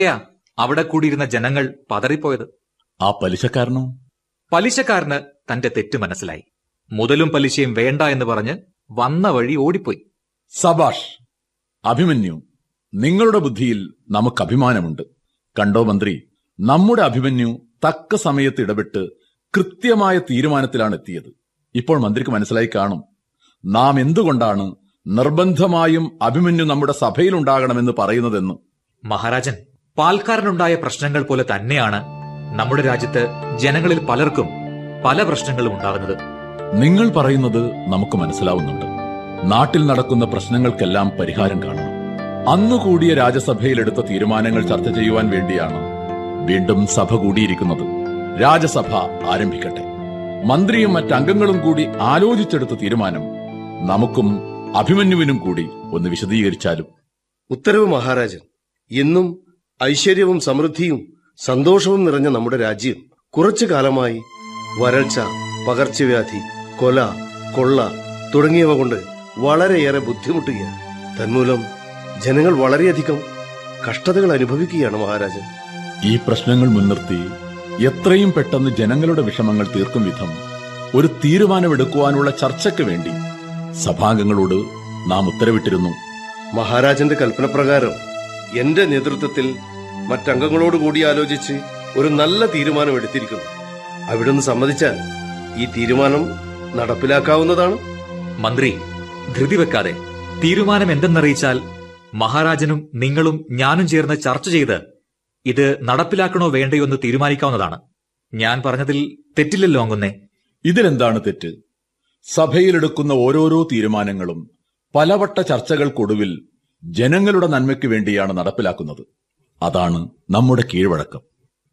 അവിടെ കൂടിയിരുന്ന ജനങ്ങൾ പതറിപ്പോയത് ആ പലിശക്കാരനോ പലിശക്കാരന് തന്റെ തെറ്റ് മനസ്സിലായി മുതലും പലിശയും വേണ്ട എന്ന് പറഞ്ഞ് വന്ന വഴി ഓടിപ്പോയി സബാഷ് അഭിമന്യു നിങ്ങളുടെ ബുദ്ധിയിൽ നമുക്ക് അഭിമാനമുണ്ട് കണ്ടോ മന്ത്രി നമ്മുടെ അഭിമന്യു തക്ക സമയത്ത് ഇടപെട്ട് കൃത്യമായ തീരുമാനത്തിലാണ് എത്തിയത് ഇപ്പോൾ മന്ത്രിക്ക് മനസ്സിലായി കാണും നാം എന്തുകൊണ്ടാണ് നിർബന്ധമായും അഭിമന്യു നമ്മുടെ സഭയിലുണ്ടാകണമെന്ന് പറയുന്നതെന്ന് മഹാരാജൻ പാൽക്കാരനുണ്ടായ പ്രശ്നങ്ങൾ പോലെ തന്നെയാണ് നമ്മുടെ രാജ്യത്ത് ജനങ്ങളിൽ പലർക്കും പല പ്രശ്നങ്ങളും ഉണ്ടാകുന്നത് നിങ്ങൾ പറയുന്നത് നമുക്ക് മനസ്സിലാവുന്നുണ്ട് നാട്ടിൽ നടക്കുന്ന പ്രശ്നങ്ങൾക്കെല്ലാം പരിഹാരം കാണണം അന്നു കൂടിയ രാജസഭയിൽ എടുത്ത തീരുമാനങ്ങൾ ചർച്ച ചെയ്യുവാൻ വേണ്ടിയാണ് വീണ്ടും സഭ കൂടിയിരിക്കുന്നത് രാജസഭ ആരംഭിക്കട്ടെ മന്ത്രിയും മറ്റംഗങ്ങളും കൂടി ആലോചിച്ചെടുത്ത തീരുമാനം നമുക്കും അഭിമന്യുവിനും കൂടി ഒന്ന് വിശദീകരിച്ചാലും ഉത്തരവ് മഹാരാജൻ എന്നും ഐശ്വര്യവും സമൃദ്ധിയും സന്തോഷവും നിറഞ്ഞ നമ്മുടെ രാജ്യം കുറച്ചു കാലമായി വരൾച്ച പകർച്ചവ്യാധി കൊല കൊള്ള തുടങ്ങിയവ കൊണ്ട് വളരെയേറെ ബുദ്ധിമുട്ടുകയാണ് തന്മൂലം ജനങ്ങൾ വളരെയധികം കഷ്ടതകൾ അനുഭവിക്കുകയാണ് മഹാരാജൻ ഈ പ്രശ്നങ്ങൾ മുൻനിർത്തി എത്രയും പെട്ടെന്ന് ജനങ്ങളുടെ വിഷമങ്ങൾ തീർക്കും വിധം ഒരു തീരുമാനമെടുക്കുവാനുള്ള ചർച്ചയ്ക്ക് വേണ്ടി സഭാംഗങ്ങളോട് നാം ഉത്തരവിട്ടിരുന്നു മഹാരാജന്റെ കൽപ്പനപ്രകാരം എന്റെ നേതൃത്വത്തിൽ മറ്റംഗങ്ങളോട് കൂടി ആലോചിച്ച് ഒരു നല്ല തീരുമാനം എടുത്തിരിക്കുന്നു അവിടുന്ന് സമ്മതിച്ചാൽ ഈ തീരുമാനം നടപ്പിലാക്കാവുന്നതാണ് മന്ത്രി ധൃതി വെക്കാതെ തീരുമാനം എന്തെന്നറിയിച്ചാൽ മഹാരാജനും നിങ്ങളും ഞാനും ചേർന്ന് ചർച്ച ചെയ്ത് ഇത് നടപ്പിലാക്കണോ വേണ്ടയോ എന്ന് തീരുമാനിക്കാവുന്നതാണ് ഞാൻ പറഞ്ഞതിൽ തെറ്റില്ലല്ലോ അങ്ങുന്നേ ഇതിലെന്താണ് തെറ്റ് സഭയിലെടുക്കുന്ന ഓരോരോ തീരുമാനങ്ങളും പലവട്ട ചർച്ചകൾക്കൊടുവിൽ ജനങ്ങളുടെ നന്മയ്ക്ക് വേണ്ടിയാണ് നടപ്പിലാക്കുന്നത് അതാണ് നമ്മുടെ കീഴ്വഴക്കം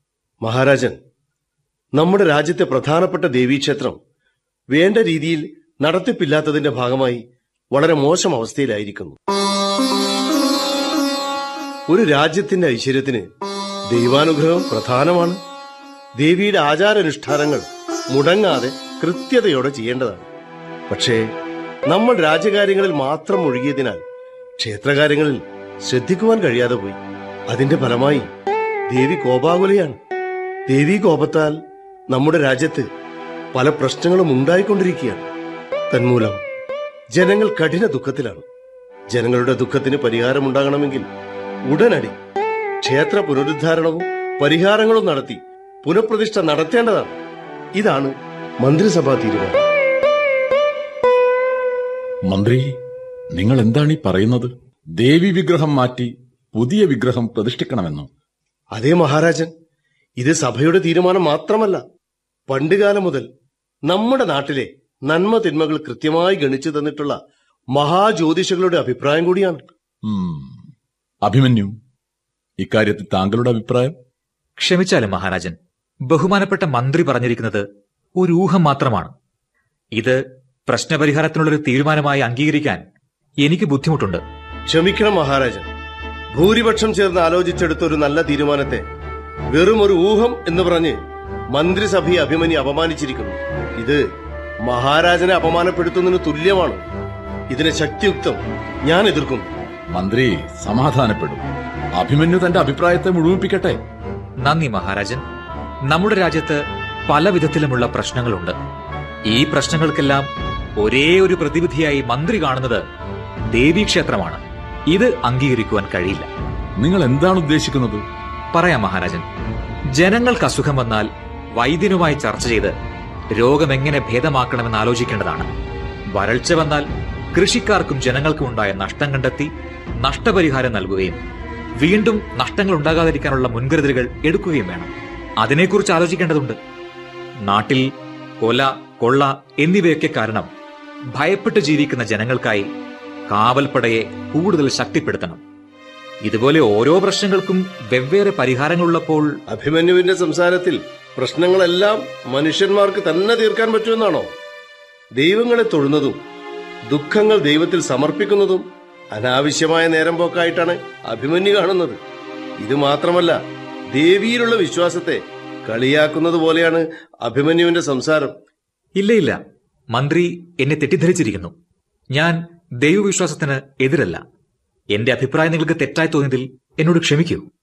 മഹാരാജൻ നമ്മുടെ രാജ്യത്തെ പ്രധാനപ്പെട്ട ദേവീക്ഷേത്രം വേണ്ട രീതിയിൽ നടത്തിപ്പില്ലാത്തതിന്റെ ഭാഗമായി വളരെ മോശം അവസ്ഥയിലായിരിക്കുന്നു ഒരു രാജ്യത്തിന്റെ ഐശ്വര്യത്തിന് ദൈവാനുഗ്രഹം പ്രധാനമാണ് ദേവിയുടെ ആചാരാനുഷ്ഠാനങ്ങൾ മുടങ്ങാതെ കൃത്യതയോടെ ചെയ്യേണ്ടതാണ് പക്ഷേ നമ്മൾ രാജ്യകാര്യങ്ങളിൽ മാത്രം ഒഴുകിയതിനാൽ ക്ഷേത്രകാര്യങ്ങളിൽ ശ്രദ്ധിക്കുവാൻ കഴിയാതെ പോയി അതിന്റെ ഫലമായി ദേവി കോപാകുലയാണ് ദേവി കോപത്താൽ നമ്മുടെ രാജ്യത്ത് പല പ്രശ്നങ്ങളും ഉണ്ടായിക്കൊണ്ടിരിക്കുകയാണ് തന്മൂലം ജനങ്ങൾ കഠിന ദുഃഖത്തിലാണ് ജനങ്ങളുടെ ദുഃഖത്തിന് പരിഹാരമുണ്ടാകണമെങ്കിൽ ഉടനടി ക്ഷേത്ര പുനരുദ്ധാരണവും പരിഹാരങ്ങളും നടത്തി പുനഃപ്രതിഷ്ഠ നടത്തേണ്ടതാണ് ഇതാണ് മന്ത്രിസഭാ തീരുമാനം മന്ത്രി നിങ്ങൾ എന്താണ് ഈ പറയുന്നത് ദേവി വിഗ്രഹം മാറ്റി പുതിയ വിഗ്രഹം പ്രതിഷ്ഠിക്കണമെന്നോ അതേ മഹാരാജൻ ഇത് സഭയുടെ തീരുമാനം മാത്രമല്ല പണ്ടുകാലം മുതൽ നമ്മുടെ നാട്ടിലെ നന്മ തിന്മകൾ കൃത്യമായി ഗണിച്ചു തന്നിട്ടുള്ള മഹാജ്യോതിഷകളുടെ അഭിപ്രായം കൂടിയാണ് ഉം. അഭിമന്യു ഇക്കാര്യത്തിൽ താങ്കളുടെ അഭിപ്രായം ക്ഷമിച്ചാലും മഹാരാജൻ ബഹുമാനപ്പെട്ട മന്ത്രി പറഞ്ഞിരിക്കുന്നത് ഒരു ഊഹം മാത്രമാണ് ഇത് പ്രശ്നപരിഹാരത്തിനുള്ളൊരു തീരുമാനമായി അംഗീകരിക്കാൻ എനിക്ക് ബുദ്ധിമുട്ടുണ്ട് ക്ഷമിക്കണം മഹാരാജൻ ഭൂരിപക്ഷം ചേർന്ന് ആലോചിച്ചെടുത്ത ഒരു നല്ല തീരുമാനത്തെ വെറും ഒരു ഊഹം എന്ന് പറഞ്ഞ് മന്ത്രിസഭയെ അഭിമന്യു അപമാനിച്ചിരിക്കുന്നു ഇത് മഹാരാജനെ അപമാനപ്പെടുത്തുന്നതിന് തുല്യമാണ് ഇതിനെ ശക്തിയുക്തം ഞാൻ എതിർക്കുന്നു മന്ത്രി സമാധാനപ്പെടും അഭിമന്യു തന്റെ അഭിപ്രായത്തെ മുഴുമിപ്പിക്കട്ടെ നന്ദി മഹാരാജൻ നമ്മുടെ രാജ്യത്ത് പല വിധത്തിലുമുള്ള പ്രശ്നങ്ങളുണ്ട് ഈ പ്രശ്നങ്ങൾക്കെല്ലാം ഒരേ ഒരു പ്രതിവിധിയായി മന്ത്രി കാണുന്നത് ദേവീക്ഷേത്രമാണ് ഇത് അംഗീകരിക്കുവാൻ കഴിയില്ല നിങ്ങൾ എന്താണ് ഉദ്ദേശിക്കുന്നത് പറയാം മഹാരാജൻ ജനങ്ങൾക്ക് അസുഖം വന്നാൽ വൈദ്യനുമായി ചർച്ച ചെയ്ത് രോഗം എങ്ങനെ ഭേദമാക്കണമെന്ന് ആലോചിക്കേണ്ടതാണ് വരൾച്ച വന്നാൽ കൃഷിക്കാർക്കും ജനങ്ങൾക്കും ഉണ്ടായ നഷ്ടം കണ്ടെത്തി നഷ്ടപരിഹാരം നൽകുകയും വീണ്ടും നഷ്ടങ്ങൾ ഉണ്ടാകാതിരിക്കാനുള്ള മുൻകരുതലുകൾ എടുക്കുകയും വേണം അതിനെക്കുറിച്ച് ആലോചിക്കേണ്ടതുണ്ട് നാട്ടിൽ കൊല കൊള്ള എന്നിവയൊക്കെ കാരണം ഭയപ്പെട്ട് ജീവിക്കുന്ന ജനങ്ങൾക്കായി കാവൽപ്പടയെ കൂടുതൽ ശക്തിപ്പെടുത്തണം ഇതുപോലെ ഓരോ പ്രശ്നങ്ങൾക്കും വെവ്വേറെ പരിഹാരങ്ങളുള്ളപ്പോൾ അഭിമന്യുവിന്റെ സംസാരത്തിൽ പ്രശ്നങ്ങളെല്ലാം മനുഷ്യന്മാർക്ക് തന്നെ തീർക്കാൻ പറ്റുമെന്നാണോ ദൈവങ്ങളെ തൊഴുന്നതും ദുഃഖങ്ങൾ ദൈവത്തിൽ സമർപ്പിക്കുന്നതും അനാവശ്യമായ നേരം പോക്കായിട്ടാണ് അഭിമന്യു കാണുന്നത് ഇത് മാത്രമല്ല ദേവിയിലുള്ള വിശ്വാസത്തെ കളിയാക്കുന്നത് പോലെയാണ് അഭിമന്യുവിന്റെ സംസാരം ഇല്ല ഇല്ല മന്ത്രി എന്നെ തെറ്റിദ്ധരിച്ചിരിക്കുന്നു ഞാൻ ദൈവവിശ്വാസത്തിന് എതിരല്ല എന്റെ അഭിപ്രായം നിങ്ങൾക്ക് തെറ്റായി തോന്നിയതിൽ എന്നോട് ക്ഷമിക്കൂ